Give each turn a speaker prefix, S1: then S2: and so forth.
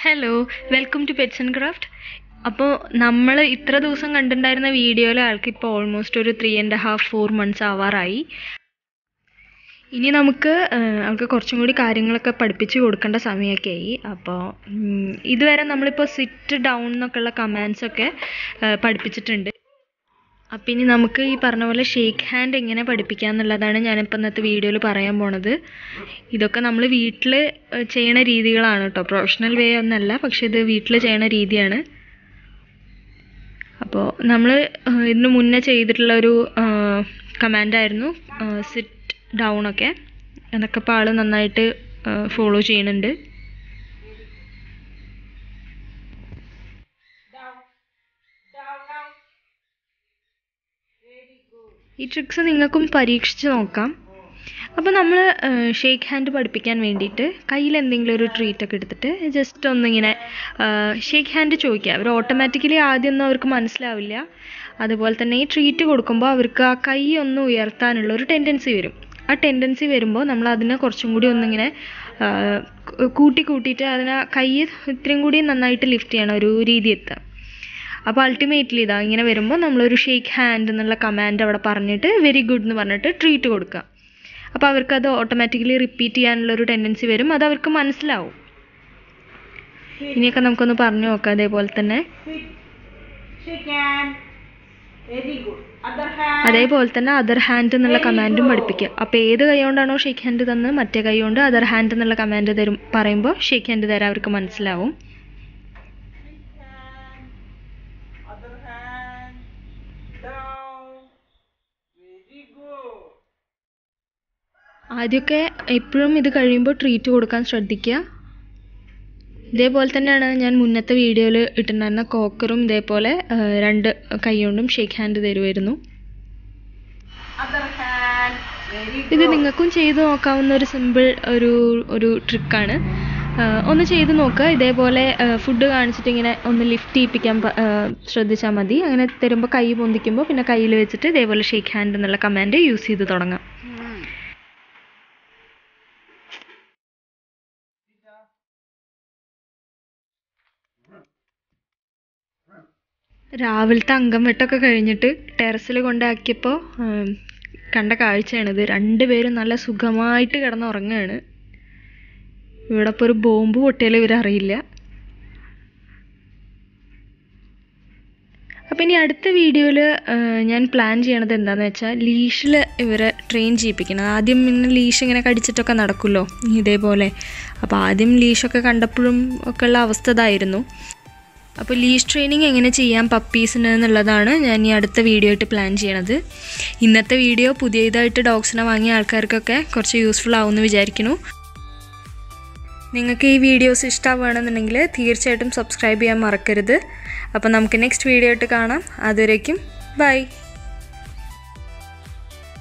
S1: Hello welcome to pets and craft അപ്പോൾ നമ്മൾ ഇത്ര ദിവസം കണ്ടിട്ടുണ്ടായിരുന്ന വീഡിയോയിൽ ആൾക്ക് ഇപ്പോൾ ഓൾമോസ്റ്റ് ഒരു three and half four months ആവാറായി ഇനി നമുക്ക് ആഹ്, ആൾക്ക് കുറച്ചും കൂടി കാര്യങ്ങളൊക്കെ പഠിപ്പിച്ച് കൊടുക്കേണ്ട സമയമൊക്കെ ആയി അപ്പോൾ ഉം, ഇതുവരെ നമ്മളിപ്പോൾ സിറ്റ് ഡൗൺ എന്നൊക്കെയുള്ള കമാൻഡ്സ് ഒക്കെ ആഹ്, പഠിപ്പിച്ചിട്ടുണ്ട് അപ്പം ഇനി നമുക്ക് ഈ പറഞ്ഞ പോലെ ഷേക്ക് ഹാൻഡ് എങ്ങനെ പഠിപ്പിക്കുക എന്നുള്ളതാണ് ഞാനിപ്പോൾ ഇന്നത്തെ വീഡിയോയിൽ പറയാൻ പോണത് ഇതൊക്കെ നമ്മൾ വീട്ടിൽ ചെയ്യണ രീതികളാണ് കേട്ടോ പ്രൊഫഷണൽ വേ ഒന്നല്ല പക്ഷെ ഇത് വീട്ടിൽ ചെയ്യണ രീതിയാണ് അപ്പോൾ നമ്മൾ ഇതിന് മുന്നേ ചെയ്തിട്ടുള്ള ഒരു കമാൻഡായിരുന്നു സിറ്റ് ഡൗൺ ഒക്കെ അതൊക്കെ ഇപ്പോൾ ആൾ നന്നായിട്ട് ഫോളോ ചെയ്യുന്നുണ്ട് ഈ ട്രിക്സ് നിങ്ങൾക്കും പരീക്ഷിച്ച് നോക്കാം അപ്പോൾ നമ്മൾ ഷേക്ക് ഹാൻഡ് പഠിപ്പിക്കാൻ വേണ്ടിയിട്ട് കയ്യിൽ എന്തെങ്കിലും ഒരു ട്രീറ്റ് ഒക്കെ എടുത്തിട്ട് ജസ്റ്റ് ഒന്നിങ്ങനെ ഷേക്ക് ഹാൻഡ് ചോദിക്കുക അവർ ഓട്ടോമാറ്റിക്കലി ആദ്യമൊന്നും അവർക്ക് മനസ്സിലാവില്ല അതുപോലെ തന്നെ ഈ ട്രീറ്റ് കൊടുക്കുമ്പോൾ അവർക്ക് ആ കൈ ഒന്ന് ഉയർത്താനുള്ള ഒരു ടെൻഡൻസി വരും ആ ടെൻഡൻസി വരുമ്പോൾ നമ്മൾ അതിനെ കുറച്ചും കൂടി ഒന്നിങ്ങനെ ആ, കൂ- കൂട്ടി കൂട്ടിയിട്ട് അതിനെ കൈ ഇത്രയും കൂടി നന്നായിട്ട് ലിഫ്റ്റ് ചെയ്യണം ഒരു രീതി എത്തുക അപ്പോൾ അൾട്ടിമേറ്റ്ലി ഇതാ ഇങ്ങനെ വരുമ്പോൾ നമ്മളൊരു ഷേക്ക് ഹാൻഡ് എന്നുള്ള കമാൻഡ് അവിടെ പറഞ്ഞിട്ട് വെരി ഗുഡ് എന്ന് പറഞ്ഞിട്ട് ട്രീറ്റ് കൊടുക്കുക അപ്പോൾ അവർക്കത് ഓട്ടോമാറ്റിക്കലി റിപ്പീറ്റ് ചെയ്യാനുള്ള ഒരു ടെൻഡൻസി വരും അത് അവർക്ക് മനസ്സിലാവും ഇനിയൊക്കെ നമുക്കൊന്ന് പറഞ്ഞു നോക്കാം അതേപോലെ തന്നെ
S2: Shake hand. Very good. Other hand.
S1: അതേപോലെ തന്നെ അതർ ഹാൻഡ് എന്നുള്ള കമാൻഡും പഠിപ്പിക്കുക അപ്പോൾ ഏത് കൈ കൊണ്ടാണോ ഷേക്ക് ഹാൻഡ് തന്നത് മറ്റേ കൈ കൊണ്ട് അതർ ഹാൻഡ് എന്നുള്ള കമാൻഡ് തരും പറയുമ്പോൾ ഷേക്ക് ഹാൻഡ് തരാൻ അവർക്ക് മനസ്സിലാവും
S2: Other hand. Down. Very good.
S1: ആദ്യമൊക്കെ എപ്പോഴും ഇത് കഴിയുമ്പോൾ ട്രീറ്റ് കൊടുക്കാൻ ശ്രദ്ധിക്കുക ഇതേപോലെ തന്നെയാണ് ഞാൻ മുന്നത്തെ വീഡിയോയിൽ ഇട്ടിട്ടുണ്ടായിരുന്ന കോക്കറും ഇതേപോലെ ആ, രണ്ട് കൈ കൊണ്ടും ഷേക്ക് ഹാൻഡ് തരുമായിരുന്നു
S2: Other hand. Very good.
S1: ഇത് നിങ്ങൾക്കും ചെയ്ത് നോക്കാവുന്ന ഒരു സിമ്പിൾ ഒരു ഒരു ട്രിക്കാണ് ഒന്ന് ചെയ്ത് നോക്കുക ഇതേപോലെ ഫുഡ് കാണിച്ചിട്ട് ഇങ്ങനെ ഒന്ന് ലിഫ്റ്റ് ചെയ്യിപ്പിക്കാൻ പ- ആ, ശ്രദ്ധിച്ചാൽ മതി അങ്ങനെ തരുമ്പോൾ കൈ പൊന്തിക്കുമ്പോൾ പിന്നെ കയ്യിൽ വെച്ചിട്ട് ഇതേപോലെ ഷേക്ക് ഹാൻഡ് എന്നുള്ള കമാൻഡ് യൂസ് ചെയ്ത് തുടങ്ങാം രാവിലത്തെ അംഗം വെട്ടൊക്കെ കഴിഞ്ഞിട്ട് ടെറസിൽ കൊണ്ടാക്കിയപ്പോൾ ഉം, കണ്ട കാഴ്ചയാണിത് രണ്ടുപേരും നല്ല സുഖമായിട്ട് കിടന്നുറങ്ങുകയാണ് ഇവിടെ ഇപ്പോൾ ഒരു ബോംബ് പൊട്ടിയാലും ഇവരറിയില്ല അപ്പോൾ ഇനി അടുത്ത വീഡിയോയിൽ ഞാൻ പ്ലാൻ ചെയ്യണത് എന്താണെന്ന് വെച്ചാൽ ലീഷിൽ ഇവരെ ട്രെയിൻ ചെയ്യിപ്പിക്കണം ആദ്യം ഇങ്ങനെ ലീഷ് ഇങ്ങനെ കടിച്ചിട്ടൊക്കെ നടക്കുമല്ലോ ഇതേപോലെ അപ്പോൾ ആദ്യം ലീഷൊക്കെ കണ്ടപ്പോഴും ഒക്കെ ഉള്ള അവസ്ഥ ഇതായിരുന്നു അപ്പോൾ ലീഷ് ട്രെയിനിങ് എങ്ങനെ ചെയ്യാം പപ്പീസിന് എന്നുള്ളതാണ് ഞാൻ ഈ അടുത്ത വീഡിയോ ആയിട്ട് പ്ലാൻ ചെയ്യണത് ഇന്നത്തെ വീഡിയോ പുതിയതായിട്ട് ഡോഗ്സിനെ വാങ്ങിയ ആൾക്കാർക്കൊക്കെ കുറച്ച് യൂസ്ഫുൾ ആവുമെന്ന് വിചാരിക്കുന്നു നിങ്ങൾക്ക് ഈ വീഡിയോസ് ഇഷ്ടമാവുകയാണെന്നുണ്ടെങ്കിൽ തീർച്ചയായിട്ടും സബ്സ്ക്രൈബ് ചെയ്യാൻ മറക്കരുത് അപ്പോൾ നമുക്ക് നെക്സ്റ്റ് വീഡിയോ ആയിട്ട് കാണാം അതുവരേക്കും ബൈ